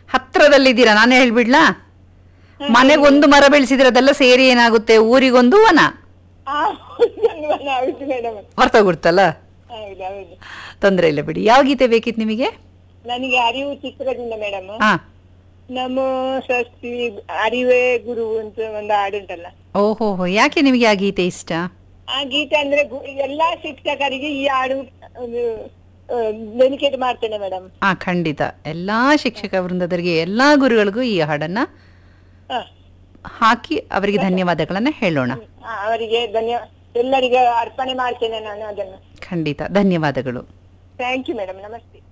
ಹತ್ರದಲ್ಲಿದ್ದೀರಾ ನಾನು ಹೇಳ್ಬಿಡ್ಲಾ ಮನೆಗೊಂದು ಮರ ಬೆಳೆಸಿದ್ರೆ ಅದೆಲ್ಲ ಸೇರಿ ಏನಾಗುತ್ತೆ ಊರಿಗೊಂದು ವನ ಆ, ಒಂದು ಹೌದು ಮೇಡಮ್ ಮರ್ತೋಗ್ಬಿಡ್ತಲ್ಲ ಹೌದು ಹೌದು ತೊಂದರೆ ಇಲ್ಲ ಬಿಡಿ ಯಾವ ಗೀತೆ ಬೇಕಿತ್ತು ನಿಮಗೆ ನನಗೆ ಅರಿವು ಚಿತ್ರದಿಂದ ಮೇಡಮ್ ಹಾ ನಮ್ಮ ಷಷ್ಠಿ ಅರಿವೇ ಗುರು ಅಂತ ಒಂದು ಹಾಡುಂಟಲ್ಲ ಓಹೋ ಹೋ ಯಾಕೆ ನಿಮಗೆ ಆ ಗೀತೆ ಇಷ್ಟ ಆ ಗೀತೆ ಅಂದ್ರೆ ಗು- ಎಲ್ಲಾ ಶಿಕ್ಷಕರಿಗೆ ಈ ಹಾಡು ಡೆಲಿಕೇಟ್ ಮಾಡ್ತೇನೆ ಮೇಡಮ್ ಆ ಖಂಡಿತ ಎಲ್ಲಾ ಶಿಕ್ಷಕ ವೃಂದದರಿಗೆ ಎಲ್ಲಾ ಗುರುಗಳಿಗೂ ಈ ಹಾಡನ್ನ ಹಾಕಿ ಅವರಿಗೆ ಧನ್ಯವಾದಗಳನ್ನ ಹೇಳೋಣ ಅವರಿಗೆ ಧನ್ಯ ಎಲ್ಲರಿಗೆ ಅರ್ಪಣೆ ಮಾಡ್ತೇನೆ ನಾನು ಅದನ್ನು ಖಂಡಿತ ಧನ್ಯವಾದಗಳು ಥ್ಯಾಂಕ್ ಯು ಮೇಡಮ್ ನಮಸ್ತೆ